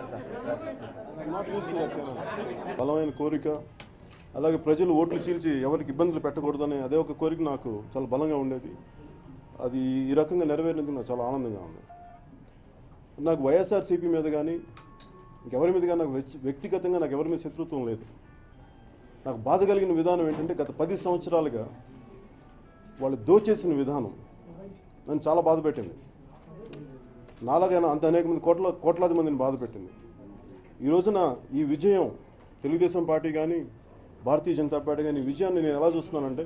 బలమైన కోరిక అలాగే ప్రజలు ఓట్లు చీల్చి ఎవరికి ఇబ్బందులు పెట్టకూడదనే అదే ఒక కోరిక నాకు చాలా బలంగా ఉండేది అది ఈ రకంగా నెరవేరినందుకు నాకు చాలా ఆనందంగా ఉంది నాకు వైఎస్ఆర్సీపీ మీద కానీ ఇంకెవరి మీద కానీ నాకు వ్యక్తి- వ్యక్తిగతంగా నాకు ఎవరి మీద శత్రుత్వం లేదు నాకు బాధ కలిగిన విధానం ఏంటంటే గత పది సంవత్సరాలుగా వాళ్ళు దోచేసిన విధానం నన్ను చాలా బాధ పెట్టింది నాలాగైనా అంత అనేక మంది కోట్ల కోట్లాది మందిని బాధ పెట్టింది ఈ రోజున ఈ విజయం తెలుగుదేశం పార్టీ కానీ భారతీయ జనతా పార్టీ కానీ ఈ విజయాన్ని నేను ఎలా చూస్తున్నానంటే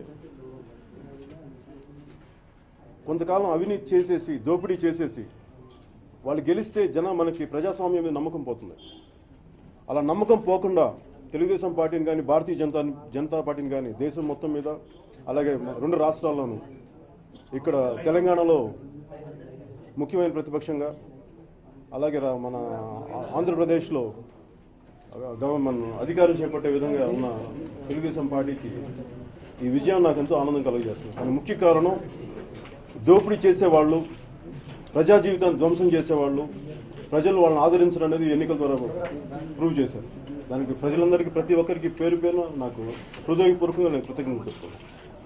కొంతకాలం అవినీతి చేసేసి దోపిడీ చేసేసి వాళ్ళు గెలిస్తే జనం మనకి ప్రజాస్వామ్యం మీద నమ్మకం పోతుంది అలా నమ్మకం పోకుండా తెలుగుదేశం పార్టీని కానీ భారతీయ జనతా జనతా పార్టీని కానీ దేశం మొత్తం మీద అలాగే రెండు రాష్ట్రాల్లోనూ ఇక్కడ తెలంగాణలో ముఖ్యమైన ప్రతిపక్షంగా అలాగే రా- మన ఆ- ఆంధ్రప్రదేశ్లో గవ- మన అధికారం చేపట్టే విధంగా ఉన్న తెలుగుదేశం పార్టీకి ఈ విజయం నాకు ఎంతో ఆనందం కలుగజేస్తుంది కానీ ముఖ్య కారణం దోపిడీ చేసేవాళ్ళు ప్రజా జీవితాన్ని ధ్వంసం చేసేవాళ్ళు ప్రజలు వాళ్ళని ఆదరించడం అనేది ఎన్నికల ద్వారా ప్రూవ్ చేశారు దానికి ప్రజలందరికీ ప్రతి ఒక్కరికి పేరు పేరున నాకు హృదయపూర్వకంగా నేను కృతజ్ఞతలు చెప్తున్నాను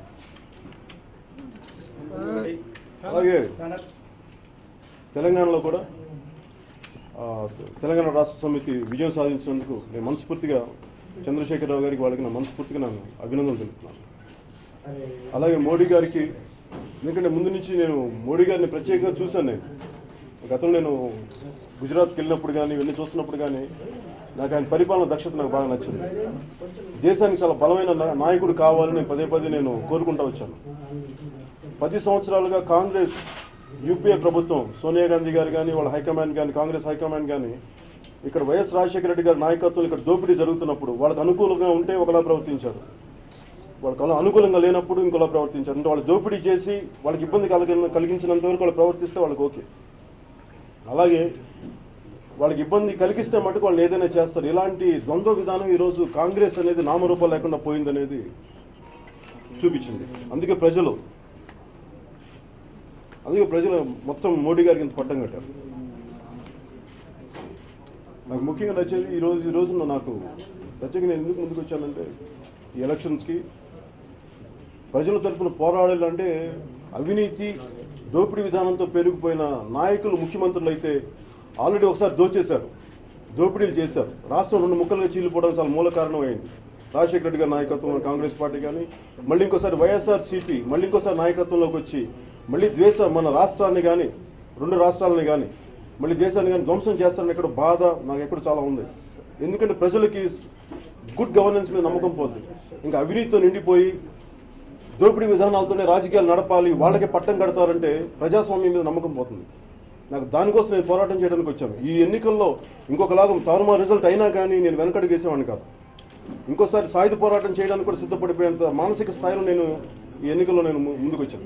అలాగే తెలంగాణలో కూడా ఆ, తెలంగాణ రాష్ట్ర సమితి విజయం సాధించినందుకు నేను మనస్ఫూర్తిగా చంద్రశేఖరరావు గారికి వాళ్ళకి నా మనస్ఫూర్తిగా నేను అభినందనలు తెలుపుతున్నాను అలాగే మోడీ గారికి ఎందుకంటే ముందు నుంచి నేను మోడీ గారిని ప్రత్యేకంగా చూశాను నేను గతంలో నేను గుజరాత్కి వెళ్ళినప్పుడు కానీ ఇవన్నీ చూస్తున్నప్పుడు కానీ నాకు ఆయన పరిపాలన దక్షత నాకు బాగా నచ్చింది దేశానికి చాలా బలమైన నా- నాయకుడు కావాలని పదే పదే నేను కోరుకుంటూ వచ్చాను పది సంవత్సరాలుగా కాంగ్రెస్ యూపీఏ ప్రభుత్వం సోనియా గాంధీ గారు కానీ వాళ్ళ హైకమాండ్ కానీ కాంగ్రెస్ హైకమాండ్ కానీ ఇక్కడ వైఎస్ రాజశేఖర రెడ్డి గారి నాయకత్వం ఇక్కడ దోపిడీ జరుగుతున్నప్పుడు వాళ్ళకి అనుకూలంగా ఉంటే ఒకలా ప్రవర్తించారు వాళ్ళకి అను- అనుకూలంగా లేనప్పుడు ఇంకోలా ప్రవర్తించారు అంటే వాళ్ళు దోపిడీ చేసి వాళ్ళకి ఇబ్బంది కలిగిన కలిగించినంత వరకు వాళ్ళు ప్రవర్తిస్తే వాళ్ళకి ఓకే అలాగే వాళ్ళకి ఇబ్బంది కలిగిస్తే మటుకు వాళ్ళు ఏదైనా చేస్తారు ఇలాంటి ద్వంద్వ విధానం ఈరోజు కాంగ్రెస్ అనేది నామరూపం లేకుండా పోయిందనేది చూపించింది అందుకే ప్రజలు అందుకే ప్రజలు మొత్తం మోడీ గారికి ఇంత పట్టం కట్టారు నాకు ముఖ్యంగా నచ్చేది ఈ రోజు ఈ రోజున నాకు ప్రత్యేకంగా నేను ఎందుకు ముందుకు వచ్చానంటే ఈ ఎలక్షన్స్కి ప్రజల తరఫున పోరాడాలంటే అవినీతి దోపిడీ విధానంతో పెరిగిపోయిన నాయకులు ముఖ్యమంత్రులు అయితే ఆల్రెడీ ఒకసారి దోచేశారు దోపిడీలు చేశారు రాష్ట్రం రెండు ముక్కలుగా చీలిపోవడం చాలా మూల కారణమైంది రాజశేఖర రెడ్డి గారి నాయకత్వంలో కాంగ్రెస్ పార్టీ కానీ మళ్ళీ ఇంకోసారి వైఎస్ఆర్ సిపి మళ్ళీ ఇంకోసారి నాయకత్వంలోకి వచ్చి మళ్ళీ ద్వేష మన రాష్ట్రాన్ని కానీ రెండు రాష్ట్రాలని కానీ మళ్ళీ దేశాన్ని కానీ ధ్వంసం చేస్తారని ఇక్కడ బాధ నాకు ఎక్కడ చాలా ఉంది ఎందుకంటే ప్రజలకి గుడ్ గవర్నెన్స్ మీద నమ్మకం పోతుంది ఇంకా అవినీతితో నిండిపోయి దోపిడీ విధానాలతోనే రాజకీయాలు నడపాలి వాళ్ళకే పట్టం కడతారంటే ప్రజాస్వామ్యం మీద నమ్మకం పోతుంది నాకు దానికోసం నేను పోరాటం చేయడానికి వచ్చాను ఈ ఎన్నికల్లో ఇంకొకలాగా తారుమారు రిజల్ట్ అయినా కానీ నేను వెనకడుగు వేసేవాడిని కాదు ఇంకోసారి సాయుధ పోరాటం చేయడానికి కూడా సిద్ధపడిపోయేంత మానసిక స్థాయిలో నేను ఈ ఎన్నికల్లో నేను ము- ముందుకు వచ్చాను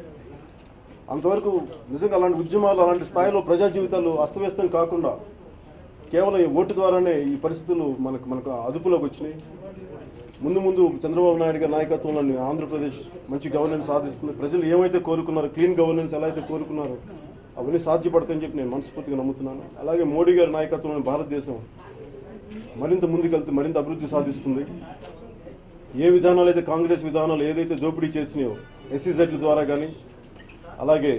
అంతవరకు నిజంగా అలాంటి ఉద్యమాలు అలాంటి స్థాయిలో ప్రజా జీవితాలు అస్తవ్యస్తం కాకుండా కేవలం ఈ ఓటు ద్వారానే ఈ పరిస్థితులు మనకు మనకు అదుపులోకి వచ్చినాయి ముందు ముందు చంద్రబాబు నాయుడు గారి నాయకత్వంలోని ఆంధ్రప్రదేశ్ మంచి గవర్నెన్స్ సాధిస్తుంది ప్రజలు ఏమైతే కోరుకున్నారో క్లీన్ గవర్నెన్స్ ఎలా అయితే కోరుకున్నారో అవన్నీ సాధ్యపడతాయని చెప్పి నేను మనస్ఫూర్తిగా నమ్ముతున్నాను అలాగే మోడీ గారి నాయకత్వంలోని భారతదేశం మరింత ముందుకెళ్తే మరింత అభివృద్ధి సాధిస్తుంది ఏ విధానాలు అయితే కాంగ్రెస్ విధానాలు ఏదైతే దోపిడీ చేసినాయో ఎస్సీజెడ్ల ద్వారా కానీ అలాగే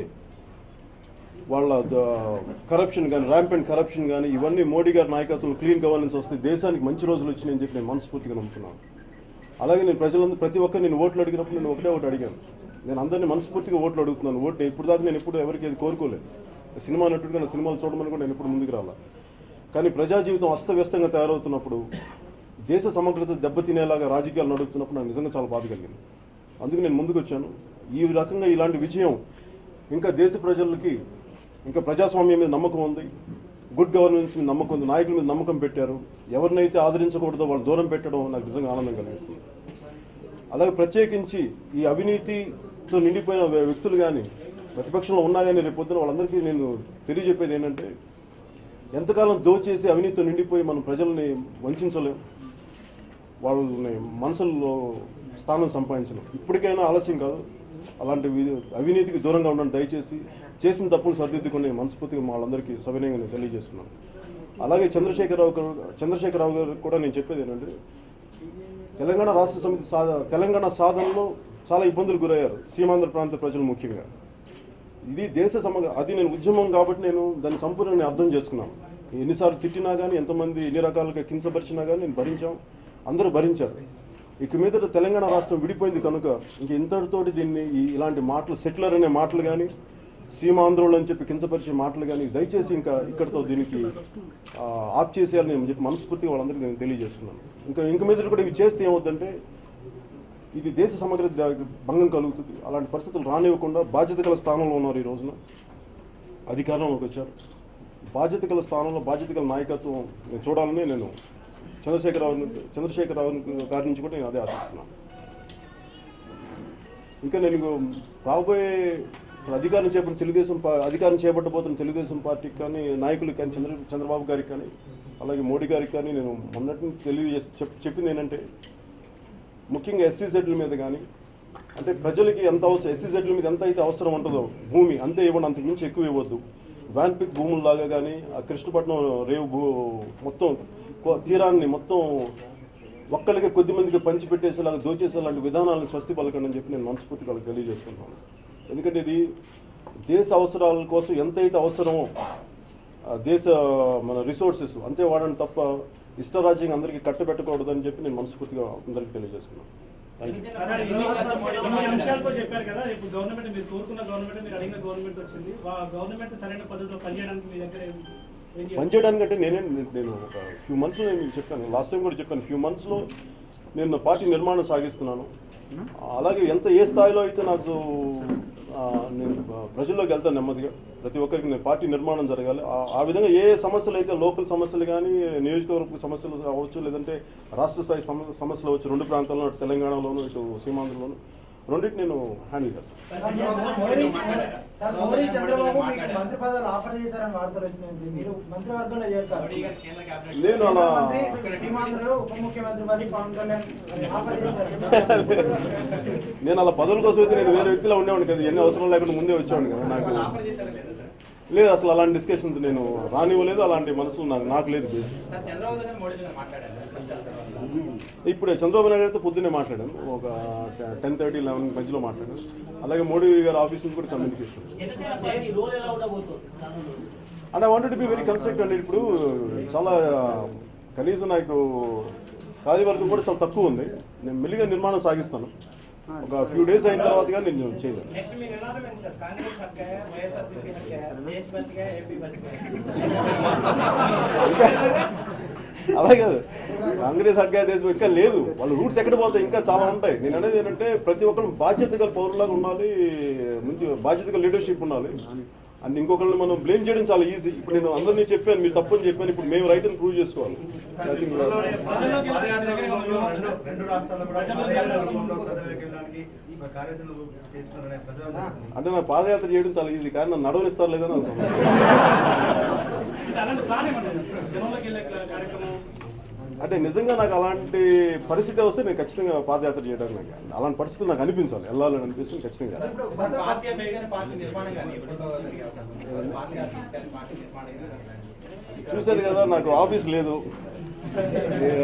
వాళ్ళ కరప్షన్ కానీ ర్యాంప్ అండ్ కరప్షన్ కానీ ఇవన్నీ మోడీ గారి నాయకత్వంలో క్లీన్ గవర్నెన్స్ వస్తే దేశానికి మంచి రోజులు వచ్చినాయని చెప్పి నేను మనస్ఫూర్తిగా నమ్ముతున్నాను అలాగే నేను ప్రజలందరూ ప్రతి ఒక్కరు నేను ఓట్లు అడిగినప్పుడు నేను ఒకటే ఒకటి అడిగాను నేను అందరినీ మనస్ఫూర్తిగా ఓట్లు అడుగుతున్నాను ఓట్లు ఇప్పుడు దాకా నేను ఎప్పుడు ఎవరికి అది కోరుకోలేదు సినిమా నటుడిగా నా సినిమాలు చూడమని కూడా నేను ఎప్పుడు ముందుకు రాలా కానీ ప్రజా జీవితం అస్తవ్యస్తంగా తయారవుతున్నప్పుడు దేశ సమగ్రత దెబ్బతినేలాగా రాజకీయాలు నడుపుతున్నప్పుడు నాకు నిజంగా చాలా బాధ కలిగింది అందుకు నేను ముందుకు వచ్చాను ఈ రకంగా ఇలాంటి విజయం ఇంకా దేశ ప్రజలకి ఇంకా ప్రజాస్వామ్యం మీద నమ్మకం ఉంది గుడ్ గవర్నెన్స్ మీద నమ్మకం ఉంది నాయకుల మీద నమ్మకం పెట్టారు ఎవరినైతే ఆదరించకూడదో వాళ్ళు దూరం పెట్టడం నాకు నిజంగా ఆనందం కలిగిస్తుంది అలాగే ప్రత్యేకించి ఈ అవినీతితో నిండిపోయిన వ్య- వ్యక్తులు కానీ ప్రతిపక్షంలో ఉన్నా కానీ రేపు పొద్దున వాళ్ళందరికీ నేను తెలియజెప్పేది ఏంటంటే ఎంతకాలం దోచేసి అవినీతితో నిండిపోయి మనం ప్రజల్ని వంచలేం వాళ్ళని మనసుల్లో స్థానం సంపాదించలేం ఇప్పటికైనా ఆలస్యం కాదు అలాంటి వి- అవినీతికి దూరంగా ఉండండి దయచేసి చేసిన తప్పులు సరిదిద్దుకుని మనస్ఫూర్తిగా వాళ్ళందరికీ సవినయంగా నేను తెలియజేస్తున్నాను అలాగే చంద్రశేఖరరావు గారు చంద్రశేఖరరావు గారు కూడా నేను చెప్పేది ఏంటంటే తెలంగాణ రాష్ట్ర సమితి సాధ తెలంగాణ సాధనలో చాలా ఇబ్బందులు గురయ్యారు సీమాంధ్ర ప్రాంత ప్రజలు ముఖ్యంగా ఇది దేశ సమగ్ర అది నేను ఉద్యమం కాబట్టి నేను దాన్ని సంపూర్ణంగా అర్థం చేసుకున్నాను ఎన్నిసార్లు తిట్టినా కానీ ఎంతమంది ఎన్ని రకాలుగా కించపరిచినా కానీ నేను భరించాం అందరూ భరించారు ఇక మీదట తెలంగాణ రాష్ట్రం విడిపోయింది కనుక ఇంక ఇంతటితోటి దీన్ని ఈ- ఇలాంటి మాటలు సెటిలర్ అనే మాటలు కానీ సీమాంధ్రులు అని చెప్పి కించపరిచే మాటలు కానీ దయచేసి ఇంకా ఇక్కడితో దీనికి ఆ, ఆఫ్ చేసేయాలని నేను చెప్పి మనస్ఫూర్తిగా వాళ్ళందరికీ నేను తెలియజేస్తున్నాను ఇంకా ఇంక మీద కూడా ఇవి చేస్తే ఏమవుతుందంటే ఇది దేశ సమగ్ర ద- భంగం కలుగుతుంది అలాంటి పరిస్థితులు రానివ్వకుండా బాధ్యత గల స్థానంలో ఉన్నారు ఈ రోజున అధికారంలోకి వచ్చారు బాధ్యత గల స్థానంలో బాధ్యత గల నాయకత్వం నేను చూడాలని నేను చంద్రశేఖరరావు చంద్రశేఖరరావు గారి నుంచి కూడా నేను అదే ఆశిస్తున్నాను ఇంకా నేను ఇంకో రాబోయే ఇప్పుడు అధికారం చేపట్టిన తెలుగుదేశం పా- అధికారం చేపట్టబోతున్న తెలుగుదేశం పార్టీకి కానీ నాయకులకు కానీ చంద్ర చంద్రబాబు గారికి కానీ అలాగే మోడీ గారికి కానీ నేను మొన్నటి నుంచి తెలియజేసి చెప్ చెప్పింది ఏంటంటే ముఖ్యంగా ఎస్సీజెడ్ల మీద కానీ అంటే ప్రజలకి ఎంత అవసరం ఎస్సీజెడ్ల మీద ఎంత అయితే అవసరం ఉంటుందో భూమి అంతే ఇవ్వండి అంతకు మించి ఎక్కువ ఇవ్వద్దు వ్యాన్పిక్ భూముల్లాగా కానీ ఆ కృష్ణపట్నం రేవు భూ మొత్తం కో- తీరాన్ని మొత్తం ఒక్కరికి కొద్ది మందికి పంచిపెట్టేసేలాగా దోచేసే లాంటి విధానాలను స్వస్తి పలకండి అని చెప్పి నేను మనస్ఫూర్తిగా వాళ్ళకి తెలియజేసుకుంటున్నాను ఎందుకంటే ఇది దేశ అవసరాల కోసం ఎంతైతే అవసరమో ఆ దేశ మన రిసోర్సెస్ అంతే వాడండి తప్ప ఇష్టరాజ్యంగా అందరికీ కట్టబెట్టకూడదని చెప్పి నేను మనస్ఫూర్తిగా అందరికీ తెలియజేసుకున్నాను థ్యాంక్ యూ సార్, ఇన్ని ఇన్ని అంశాలతో చెప్పారు కదా ఇప్పుడు గవర్నమెంట్ మీరు కోరుకున్న గవర్నమెంట్ మీరు అడిగిన గవర్నమెంట్ వచ్చింది వా- గవర్నమెంట్ సరైన పద్ధతిలో పనిచేయడానికి మీ దగ్గర ఏం- ఏం చేయాలి? పనిచేయడానికంటే నేనే నేను ఒక ఫ్యూ మంత్స్లో నేను చెప్పాను లాస్ట్ టైం కూడా చెప్పాను ఫ్యూ మంత్స్లో నేను నా పార్టీ నిర్మాణం సాగిస్తున్నాను అలాగే ఎంత ఏ స్థాయిలో అయితే నాకు ఆ, నేను ప్రజల్లోకి వెళ్తాను నెమ్మదిగా ప్రతి ఒక్కరికి నేను పార్టీ నిర్మాణం జరగాలి ఆ- ఆ విధంగా ఏ సమస్యలు అయితే లోకల్ సమస్యలు కానీ నియోజకవర్గ సమస్యలు అవ్వచ్చు లేదంటే రాష్ట్ర స్థాయి సమ- సమస్యలు అవ్వచ్చు రెండు ప్రాంతాల్లో అటు తెలంగాణలోను ఇటు సీమాంధ్రలోను రెండింటి నేను హ్యాండిల్ చేస్తాను సార్ మోడీ చంద్రబాబు మీకు మంత్రి పదవులు ఆఫర్ చేశారని వార్తలు వచ్చినాయి మీరు మంత్రివర్గంలో చేస్తారు నేను అలా ముఖ్యమంత్రి సీమాంధ్రలో ఉప ముఖ్యమంత్రి పదవి పవన్ కళ్యాణ్ ఆఫర్ చేశారు నేను అలా పదవుల కోసం అయితే నేను వేరే వ్యక్తిలో ఉండేవాడిని కదా ఎన్ని అవసరం లేకుండా ముందే వచ్చేవాడిని కదా నాకు లేదు అసలు అలాంటి డిస్కషన్స్ నేను రానివ్వలేదు అలాంటి మనసు నాకు నాకు లేదు బేసిక్ చంద్రబాబు గారు మోడీ గారు మాట్లాడారు ఇప్పుడే చంద్రబాబు నాయుడు గారితో పొద్దున్నే మాట్లాడాను ఒక టెన్ థర్టీ లెవెన్ మధ్యలో మాట్లాడాను అలాగే మోడీ గారి ఆఫీస్ నుంచి కూడా కమ్యూనికేషన్ జనసేన పార్టీ రోల్ ఎలా ఉండబోతుంది రానున్న and I wanted to be very construct అండి ఇప్పుడు చాలా కనీసం నాకు కార్యవర్గం కూడా చాలా తక్కువ ఉంది నేను మెల్లిగా నిర్మాణం సాగిస్తాను ఒక ఫ్యూ డేస్ అయిన తర్వాత కానీ నేను చేయలేదు నెక్స్ట్ మీ నినాదం ఏంటి సార్ కాంగ్రెస్ హక్కే వైఎస్ఆర్సీపీ హక్కే దేశ్ బస్కే ఏపీ బస్కే అలాగే కాంగ్రెస్ హక్కా దేశం ఇంకా లేదు వాళ్ళ రూట్స్ ఎక్కడ పోతాయి ఇంకా చాలా ఉంటాయి నేను అనేది ఏంటంటే ప్రతి ఒక్కరు బాధ్యత గల పౌరులాగా ఉండాలి మంచి బాధ్యత గల లీడర్షిప్ ఉండాలి అండ్ ఇంకొకరిని మనం బ్లేమ్ చేయడం చాలా ఈజీ ఇప్పుడు నేను అందరినీ చెప్పాను మీరు తప్పని చెప్పాను ఇప్పుడు మేము రైట్ అని ప్రూవ్ చేసుకోవాలి I think, uh, రెండు రెండు రాష్ట్రాల్లో కూడా పాదయాత్ర రూపంలో ప్రజలకు వెళ్ళడానికి ఒక కార్యాచరణ చేస్తున్నారనే ప్రజలు అంటే నా పాదయాత్ర చేయడం చాలా ఈజీ కానీ నన్ను నడవనిస్తారు లేదని నాకు సందేహం. అంటే అలాంటి ప్లాన్ ఏమన్నా జనంలోకి వెళ్ళే కార్యక్రమం అంటే నిజంగా నాకు అలాంటి పరిస్థితి వస్తే నేను ఖచ్చితంగా పాదయాత్ర చేయడానికి నాకు అలాంటి పరిస్థితులు నాకు అనిపించాలి వెళ్ళాలని అనిపిస్తుంది ఖచ్చితంగా చేస్తాను. సార్ పార్టీ అభ్యర్థి పార్టీ నిర్మాణం కానీ ఎప్పుడు జరిగే అవకాశం ఉంది? పార్టీ ఆఫీస్ కానీ పార్టీ నిర్మాణం కానీ చూశారు కదా నాకు ఆఫీస్ లేదు ఇక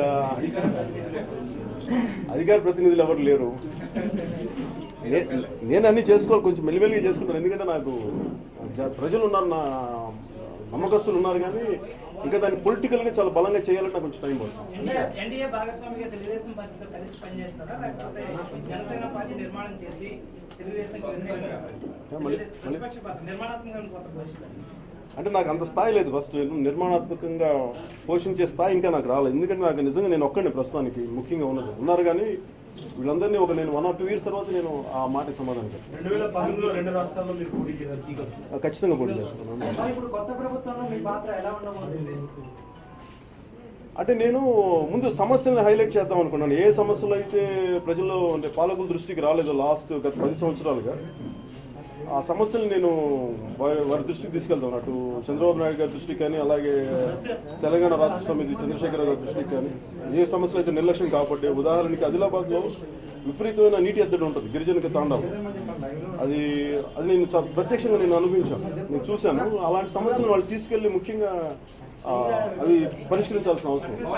అధికార ప్రతినిధులు ఎవరు లేరు నే- నేను అన్ని చేసుకోవాలి కొంచెం మెల్లిమెల్లిగా చేసుకుంటాను ఎందుకంటే నాకు జ- ప్రజలు ఉన్నారు నా నమ్మకస్తులు ఉన్నారు కానీ ఇంకా దాన్ని పొలిటికల్ గా చాలా బలంగా చేయాలంటే నాకు కొంచెం టైం పడుతుంది ఎన్డీఏ భాగస్వామిగా తెలుగుదేశం పార్టీతో కలిసి పనిచేస్తారా లేకపోతే జనసేన పార్టీ నిర్మాణం చేసి తెలుగుదేశం మళ్ళీ- మళ్ళీ- ప్రతిపక్ష పార్టీ నిర్మాణాత్మకంగా కొత్త పోషిస్తారు అంటే నాకు అంత స్థాయి లేదు ఫస్ట్ నిర్మాణాత్మకంగా పోషించే స్థాయి ఇంకా నాకు రాలేదు ఎందుకంటే నాకు నిజంగా నేను ఒక్కడిని ప్రస్తుతానికి ముఖ్యంగా ఉన్నది ఉన్నారు కానీ వీళ్ళందరినీ ఒక నేను వన్ ఆర్ టూ ఇయర్స్ తర్వాత నేను ఆ మాటకి సమాధానం చెప్తాను రెండు వేల పంతొమ్మిదిలో రెండు రాష్ట్రాల్లో మీరు పోటీ చేశారు ఖచ్చితంగా పోటీ చేస్తున్నాను మరి ఇప్పుడు కొత్త ప్రభుత్వంలో మీ పాత్ర ఎలా ఉండబోతుంది అంటే నేను ముందు సమస్యలను హైలైట్ చేద్దాం అనుకున్నాను ఏ సమస్యలు అయితే ప్రజల్లో అంటే పాలకుల దృష్టికి రాలేదో లాస్ట్ గత పది సంవత్సరాలుగా ఆ సమస్యలు నేను వారి వారి దృష్టికి తీసుకెళ్తాను అటు చంద్రబాబు నాయుడు గారి దృష్టికి కానీ అలాగే తెలంగాణ రాష్ట్ర సమితి చంద్రశేఖర గారి దృష్టికి కానీ ఏ సమస్యలు అయితే నిర్లక్ష్యం కాబట్టి ఉదాహరణకి ఆదిలాబాద్ లో విపరీతమైన నీటి ఎద్దడి ఉంటుంది గిరిజనకి తాండాలు అది అది నేను చ- ప్రత్యక్షంగా నేను అనుభవించాను నేను చూశాను అలాంటి సమస్యలు వాళ్ళు తీసుకెళ్లి ముఖ్యంగా ఆ, అవి పరిష్కరించాల్సిన అవసరం ఉంది.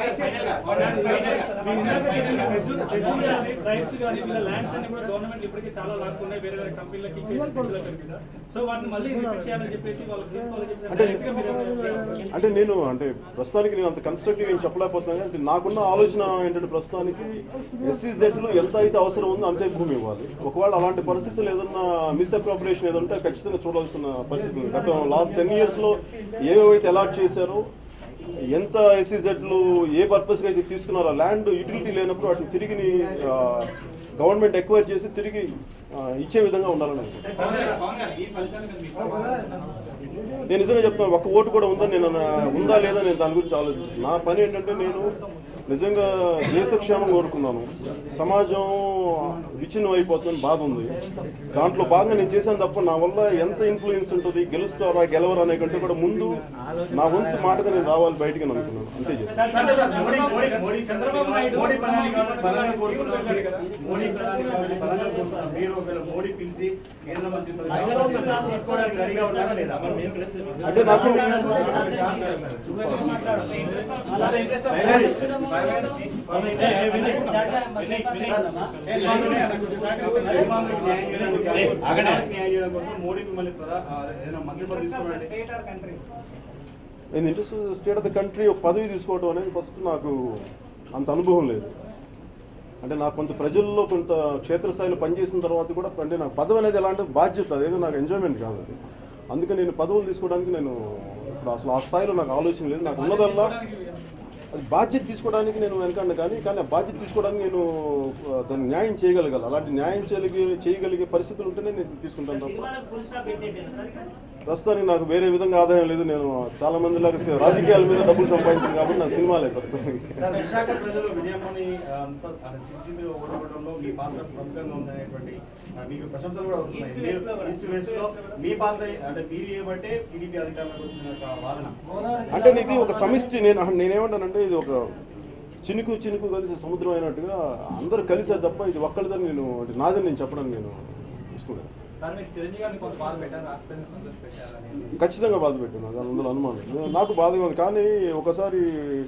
రైట్స్ కానీ వీళ్ళ ల్యాండ్స్ అన్ని కూడా గవర్నమెంట్ ఇప్పటికీ చాలా లాక్కున్నాయి వేరే వేరే కంపెనీలకి ఇచ్చేసి సిటీల పేరు మీద సో వాటిని మళ్ళీ రిపీట్ చేయాలని చెప్పేసి వాళ్ళకి తీసుకోవాలని చెప్పి అంటే direct గా మీరు ఏమైనా అంటే నేను అంటే ప్రస్తుతానికి నేను అంత కన్స్ట్రక్టివ్ ఏం చెప్పలేకపోతున్నాను అంటే నాకున్న ఆలోచన ఏంటంటే ప్రస్తుతానికి ఎస్సీజెడ్లు ఎంత అయితే అవసరం ఉందో అంతే భూమి ఇవ్వాలి ఒకవేళ అలాంటి పరిస్థితులు ఏదన్నా మిస్అప్రాపరేషన్ ఏదంటే ఖచ్చితంగా చూడాల్సిన పరిస్థితి ఉంది గత లాస్ట్ టెన్ ఇయర్స్ లో ఏవేవైతే అలాట్ చేశారో ఎంత ఎస్సీజెడ్లు ఏ పర్పస్ అయితే తీసుకున్నారో ల్యాండ్ యూటిలిటీ లేనప్పుడు వాటిని తిరిగి గవర్నమెంట్ ఎక్వైర్ చేసి తిరిగి ఆ, ఇచ్చే విధంగా ఉండాలని అనుకుంటున్నాను. నేను నిజంగా చెప్తాను ఒక్క ఓటు కూడా ఉందని నేను అన్న- ఉందా లేదా నేను దాని గురించి ఆలోచించాను నా పని ఏంటంటే నేను నిజంగా దేశక్షేమం కోరుకున్నాను సమాజం విచ్ఛిన్నం అయిపోతుందని బాధ ఉంది దాంట్లో భాగంగా నేను చేశాను తప్ప నా వల్ల ఎంత ఇన్ఫ్లుయెన్స్ ఉంటుంది గెలుస్తారా గెలవరా అనే కంటే కూడా ముందు నా వంతు మాటగా నేను రావాలి బయటికి అని అనుకున్నాను అంతే చేశాను మోడీ మోడీ మోడీ చంద్రబాబు నాయుడు మోడీ ప్రధాని కాబట్టి బలంగా కోరుకుంటున్నారు కదా మోడీ ప్రధాని కాబట్టి బలంగా కోరుకుంటున్నారు మీరు ఒకవేళ మోడీ పిలిచి కేంద్ర మంత్రి పదవి తీసుకోవడానికి రెడీగా ఉన్నారా లేదా మరి మేము కలిసి- అంటే నాకు మోడీ మిమ్మల్ని ప్రధా- ఆ, ఏదైనా మంత్రి పదవి తీసుకోవాలంటే స్టేట్ ఆర్ కంట్రీ నేను interest state of the country ఒక పదవి తీసుకోవడం అనేది ఫస్ట్ నాకు అంత అనుభవం లేదు అంటే నాకు కొంత ప్రజల్లో కొంత క్షేత్రస్థాయిలో పనిచేసిన తర్వాత కూడా అంటే నాకు పదవి అనేది ఎలాంటి బాధ్యత అదేదో నాకు ఎంజాయ్మెంట్ కాదు అది అందుకే నేను పదవులు తీసుకోవడానికి నేను ఇప్పుడు అసలు ఆ స్థాయిలో నాకు ఆలోచన లేదు నాకు ఉన్నదల్లా అది బాధ్యత తీసుకోవడానికి నేను వెనకండి కానీ కానీ ఆ బాధ్యత తీసుకోవడానికి నేను ఆ, దాన్ని న్యాయం చేయగలగాలి అలాంటి న్యాయం చేయగలిగే చేయగలిగే పరిస్థితులు ఉంటేనే నేను తీసుకుంటాను తప్ప సినిమాలకు ఫుల్ స్టాప్ పెట్టేయండి సార్ ప్రస్తుతానికి నాకు వేరే విధంగా ఆదాయం లేదు నేను చాలా మంది లాగా సి- రాజకీయాల మీద డబ్బులు సంపాదించాను కాబట్టి నా సినిమాలే ప్రస్తుతానికి సార్, విశాఖ ప్రజలు విజయమ్మని ఆ, అంత చిత్తిలో ఓడగొట్టడంలో మీ పాత్ర ప్రముఖంగా ఉందనేటువంటి ఆ, మీకు ప్రశంసలు కూడా వస్తున్నాయి East West లో కూడా. ఈస్ట్ వెస్ట్ లో మీ పాత్ర అంటే మీరు చేయబట్టే టీడీపీ అధికారంలోకి వచ్చిన ఒక వాదన అంటే ఇది ఒక సమిష్టి నేను అహ- నేనేమంటానంటే ఇది ఒక చినుకు చినుకు కలిసి సముద్రం అయినట్టుగా అందరూ కలిసే తప్ప ఇది ఒక్కరిదని నేను అంటే నాదని నేను చెప్పడానికి నేను ఇస్తున్నాను సార్ మీకు చిరంజీవి గారిని కొంత బాధ పెట్టారు రాష్ట్రాన్ని సంతోష పెట్టారని ఖచ్చితంగా బాధ పెట్టినా దాని అందులో అనుమానం లేదు. నాకు బాధగా ఉంది కానీ ఒకసారి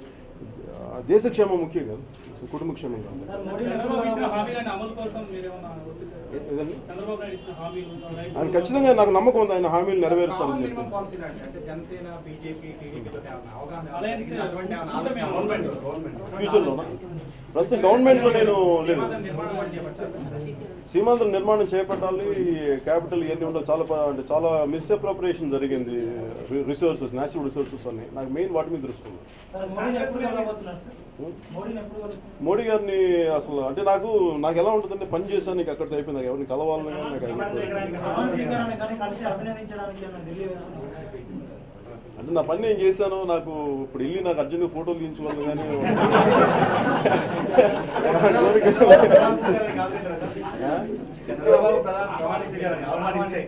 ఆ, దేశక్షేమం ముఖ్యం కాదు కుటుంబ క్షేమం కాదు చంద్రబాబు ఇచ్చిన హామీలను అమలు కోసం మీరేమన్నా ఏ- ఏదండి? చంద్రబాబు నాయుడు ఇచ్చిన హామీలు రైతు ఆయన ఖచ్చితంగా నాకు నమ్మకం ఉంది ఆయన హామీలు నెరవేరుస్తారని కామన్ చెప్పి మినిమం పాలసీ లాంటి అంటే జనసేన బీజేపీ టీడీపీ అవగాహన Alliance అటువంటి ఏమైనా కూటమి ఆలోచన గవర్నమెంట్. గవర్నమెంట్ ఫ్యూచర్లోనా ప్రస్తుతం గవర్నమెంట్లో నేను లేదు సమాధానం నిర్మాణం కూడా చేపట్టారు సీమాంధ్ర నిర్మాణం చేపట్టాలి క్యాపిటల్ ఇవన్నీ ఉండవు చాలా ప- అంటే చాలా మిస్అప్రోపరేషన్ జరిగింది రిసోర్సెస్ న్యాచురల్ రిసోర్సెస్ అని నాకు మెయిన్ వాటి మీద దృష్టి ఉంది సార్ మోడీని ఎప్పుడు కలవబోతున్నారు సార్ మోడీని ఎప్పుడు కలుస్తారు మోడీ గారిని అసలు అంటే నాకు నాకు ఎలా ఉంటుందంటే పని చేశాను నీకు అక్కడితో అయిపోయింది నాకు ఎవరిని కలవాలని కానీ నాకు అయిపోయింది. పవన్ కళ్యాణ్ గారిని కలిసి అభినందించడానికి ఏమైనా ఢిల్లీ వెళ్తున్నారు అంటే నా పని నేను చేశాను నాకు ఇప్పుడు వెళ్ళి నాకు అర్జెంట్గా ఫోటోలు తీయించుకోవాలి కానీ ఆ? చంద్రబాబు ప్రధాని ప్రమాణిస్తే గారిని అవమానిస్తే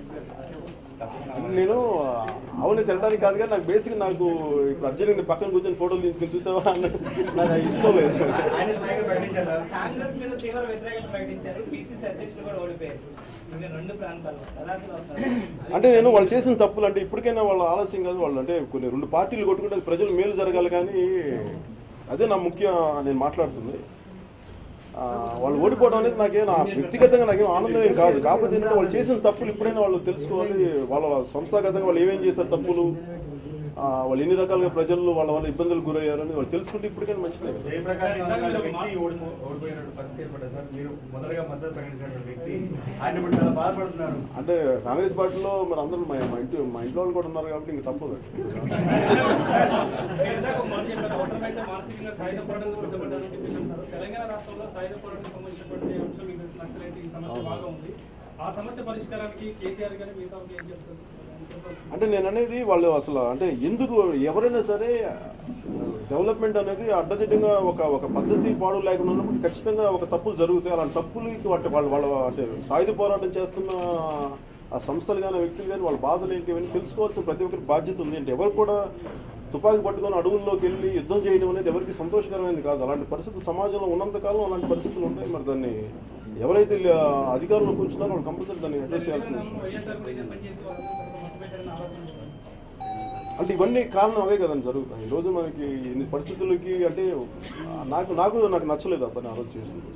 నేను అవును తినడానికి కాదు కానీ నాకు బేసిక్ నాకు ఇప్పుడు అర్జెంట్ పక్కన కూర్చొని ఫోటోలు తీసుకుని చూసావా అన్న నాకు అది ఇష్టం లేదు ఆయన స్వయంగా ప్రకటించారు సార్. కాంగ్రెస్ మీద తీవ్ర వ్యతిరేకత ప్రకటించారు పిసిసి అధ్యక్షులు కూడా ఓడిపోయారు ఇవి రెండు ప్రాంతాల్లో ఎలా ఫీల్ అవుతారు అంటే నేను వాళ్ళు చేసిన తప్పులు అంటే ఇప్పటికైనా వాళ్ళు ఆలస్యం కాదు వాళ్ళు అంటే కొన్ని రెండు పార్టీలు కొట్టుకుంటే అది ప్రజలు మేలు జరగాలి కానీ అదే నా ముఖ్య నేను మాట్లాడుతుంది ఆ, వాళ్ళు ఓడిపోవడం అనేది నాకేం నా వ్యక్తిగతంగా నాకేం ఆనందం ఏం కాదు కాకపోతే ఏంటంటే వాళ్ళు చేసిన తప్పులు ఇప్పుడైనా వాళ్ళు తెలుసుకోవాలి వాళ్ళ సంస్థాగతంగా వాళ్ళు ఏమేం చేశారు తప్పులు ఆ, వాళ్ళు ఎన్ని రకాలుగా ప్రజలు వాళ్ళ వల్ల ఇబ్బందులు గురయ్యారని వాళ్ళు తెలుసుకుంటే ఇప్పటికైనా మంచిదే కదా జయప్రకాష్ నారాయణ అనే వ్యక్తి ఓడిపో ఓడిపోయినటువంటి పరిస్థితి ఏర్పడ్డది సార్ మీరు మొదలుగా మద్దతు ప్రకటించినటువంటి వ్యక్తి ఆయన ఇప్పుడు చాలా బాధపడుతున్నారు అంటే కాంగ్రెస్ పార్టీలో మరి అందరూ మా మా ఇంటి మా ఇంట్లో వాళ్ళు కూడా ఉన్నారు కాబట్టి ఇంక తప్పదు ఇందాక ఒక మాట చెప్పారు అవసరమైతే మానసికంగా సాయుధ పోరాటం కూడా సిద్ధపడ్డారని చెప్పేసి అంటారు తెలంగాణ రాష్ట్రంలో సాయుధ పోరాటం సంబంధించినటువంటి అంశం మీకు తెలిసిన నక్సలైతే ఈ సమస్య బాగా ఉంది ఆ సమస్య పరిష్కారానికి కేసీఆర్ గారు మిగతా వాళ్ళకి ఏం చెప్తారు అంటే నేను అనేది వాళ్ళు అసలు అంటే ఎందుకు ఎవరైనా సరే డెవలప్మెంట్ అనేది అడ్డదిడ్డంగా ఒక ఒక పద్ధతి పాడు లేకుండా ఉన్నప్పుడు ఖచ్చితంగా ఒక తప్పులు జరుగుతాయి అలాంటి తప్పులకి వాటి వాళ్ళ వాళ్ళ అంటే సాయుధ పోరాటం చేస్తున్న ఆ సంస్థలు కానీ వ్యక్తులు కానీ వాళ్ళ బాధలు ఏంటి ఇవన్నీ తెలుసుకోవాల్సిన ప్రతి ఒక్కరికి బాధ్యత ఉంది అంటే ఎవరు కూడా తుపాకీ పట్టుకొని అడవుల్లోకి వెళ్ళి యుద్ధం చేయడం అనేది ఎవరికి సంతోషకరమైనది కాదు అలాంటి పరిస్థితులు సమాజంలో ఉన్నంతకాలం అలాంటి పరిస్థితులు ఉంటాయి మరి దాన్ని ఎవరైతే ఆ, అధికారంలో కూర్చున్నారో వాళ్ళు కంపల్సరీ దాన్ని అడ్రస్ చేయాల్సిన విషయం వైఎస్ఆర్ కూడా ఇదే పని చేసి వాళ్ళందరూ మొత్తం పెట్టారని ఆలోచన అంటే ఇవన్నీ కారణం అవే కదండి జరుగుతాయి ఈ రోజు మనకి ఇన్ని పరిస్థితులకి అంటే నాకు నాకు నాకు నచ్చలేదు అబ్బాయి ఆ రోజు చేసింది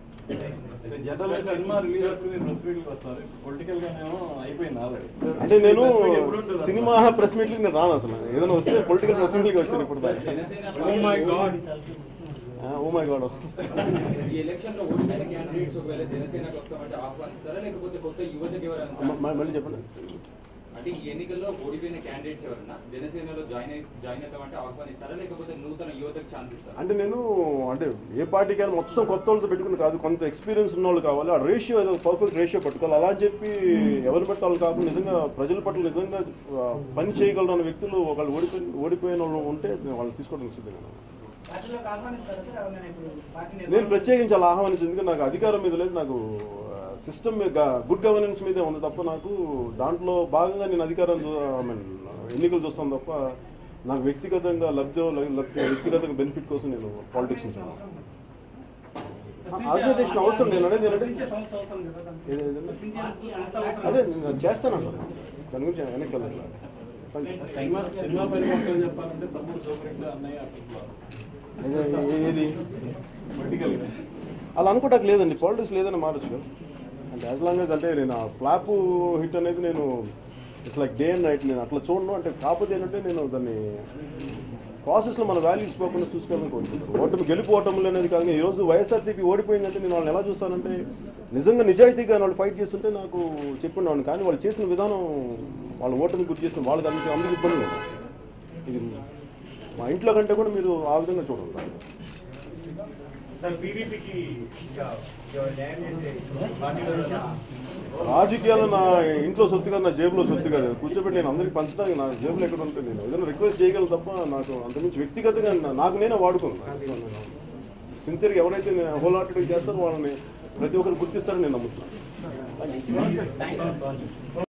జనరల్ సినిమా రిలీజ్ అవుతుంది మీరు ప్రెస్ మీట్కి వస్తారు పొలిటికల్ గానేమో అయిపోయింది ఆల్రెడీ అంటే నేను Press meet ఎప్పుడు ఉంటుంది? సినిమా ప్రెస్ మీట్లకి నేను రాను అసలు ఏదైనా వస్తే పొలిటికల్ ప్రెస్ మీట్లకి వచ్చాను ఇప్పుడు దాకా oh my god oh my god వస్తుంది ఈ ఎలక్షన్ లో ఓడిపోయిన క్యాండిడేట్స్ ఒకవేళ జనసేనకు వస్తామంటే ఆహ్వానిస్తారా లేకపోతే కొత్త యువతకి ఎవరైనా మ- మళ్ళీ చెప్పండి అంటే ఈ ఎన్నికల్లో ఓడిపోయిన క్యాండిడేట్స్ ఎవరన్నా జనసేనలో జాయిన్ అయి జాయిన్ అవుతామంటే ఆహ్వానిస్తారా లేకపోతే నూతన యువతకు ఛాన్స్ ఇస్తారా అంటే నేను అంటే ఏ పార్టీకైనా మొత్తం కొత్త వాళ్ళతో పెట్టుకుని కాదు కొంత ఎక్స్పీరియన్స్ ఉన్న వాళ్ళు కావాలి ఆ రేషియో ఏదో పర్ఫెక్ట్ రేషియో పట్టుకోవాలి అలా అని చెప్పి ఎవరు పెట్టాలి కాకుండా నిజంగా ప్రజల పట్ల నిజంగా ఆ, పని చేయగలరు అన్న వ్యక్తులు ఒకళ్ళు ఓడిపోయిన ఓడిపోయిన వాళ్ళు ఉంటే నేను వాళ్ళని తీసుకోవడం సిద్ధంగా ఉన్నాను. పార్టీలోకి ఆహ్వానిస్తారా సార్ ఎవరైనా ఇప్పుడు పార్టీ నేను నిర్మాణం- ప్రత్యేకించి అలా ఆహ్వానించింది ఎందుకంటే నాకు అధికారం మీద లేదు నాకు సిస్టమ్ గుడ్ గవర్నెన్స్ మీదే ఉంది తప్ప నాకు దాంట్లో భాగంగా నేను అధికారం ఐ మీన్ ఎన్నికలు చూస్తాను తప్ప నాకు వ్యక్తిగతంగా లబ్ధి లబ్ధి వ్యక్తిగతంగా బెనిఫిట్ కోసం నేను పాలిటిక్స్ చేశాను ఆర్గనైజేషన్ అవసరం నేను అనేది ఏంటంటే ప్రశ్నించే సంస్థ అవసరం కదా దానికి. ఏది- ఏదండి? ప్రశ్నించే సంస్థ అవసరం అదే నేను చేస్తాను అసలు దాని గురించి వెనక్కి వెళ్ళాలి సినిమా సినిమా పరివర్తన చెప్పాలంటే తమ్ముడు సూపర్ అన్నయ్య అట్లా ఏది పొలిటికల్ గా అలా అనుకోవటానికి లేదండి పాలిటిక్స్ లేదని మారచ్చు కదా అంటే యాజ్ లాంగ్ అంటే నేను ఆ ఫ్లాప్ హిట్ అనేది నేను it's like day and night నేను అట్లా చూడను అంటే కాకపోతే ఏంటంటే నేను దాన్ని ప్రాసెస్లో మన వాల్యూస్ పోకుండా చూసుకోవాలని కోరుకుంటాను ఓటమి గెలుపు ఓటములు అనేది కాదు ఈ రోజు వైఎస్ఆర్సీపీ ఓడిపోయిందంటే నేను వాళ్ళని ఎలా చూస్తానంటే నిజంగా నిజాయితీగా వాళ్ళు ఫైట్ చేస్తుంటే నాకు చెప్పున్నాను కానీ వాళ్ళు చేసిన విధానం వాళ్ళ ఓటమి గుర్తు చేసిన వాళ్ళకి అందుకు అందుకు ఇబ్బందులు ఉన్నాయి. ఇది మా ఇంట్లో కంటే కూడా మీరు ఆ విధంగా చూడండి సార్ టీడీపీకి ఇంకా ఎవరు న్యాయం చేసే పార్టీలో రాజకీయాలు నా ఇంట్లో సొత్తు కాదు నా జేబులో సొత్తు కాదు కూర్చోబెట్టి నేను అందరికి పంచడానికి నా జేబులో ఎక్కడ ఉంటే నేను ఏదైనా రిక్వెస్ట్ చేయగలను తప్ప నాకు అంతకుమించి వ్యక్తిగతంగా నా- నాకు నేనే వాడుకున్నాను సిన్సియర్గా ఎవరైతే నేను హోల్ హార్టెడ్గా చేస్తారో వాళ్ళని ప్రతి ఒక్కరు గుర్తిస్తారని నేను నమ్ముతున్నాను